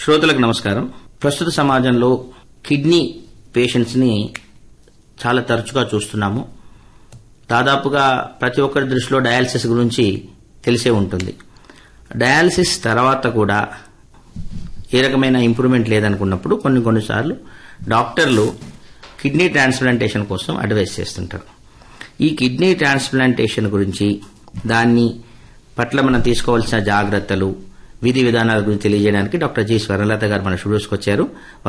శ్రోతలకు నమస్కారం ప్రస్తుత సమాజంలో కిడ్నీ పేషెంట్స్ ని చాలా తరచుగా చూస్తున్నాము దాదాపుగా ప్రతి ఒక్కరి దృష్టిలో డయాలసిస్ గురించి తెలిసే ఉంటుంది డయాలసిస్ తర్వాత కూడా ఏ రకమైన ఇంప్రూవ్మెంట్ లేదనుకున్నప్పుడు కొన్ని కొన్నిసార్లు డాక్టర్లు కిడ్నీ ట్రాన్స్ప్లాంటేషన్ కోసం అడ్వైస్ చేస్తుంటారు ఈ కిడ్నీ ట్రాన్స్ప్లాంటేషన్ గురించి దాన్ని పట్ల మనం తీసుకోవాల్సిన జాగ్రత్తలు విధి విధానాల గురించి తెలియజేయడానికి డాక్టర్ జి స్వర్ణలత గారు మన స్టూడియోస్కి వచ్చారు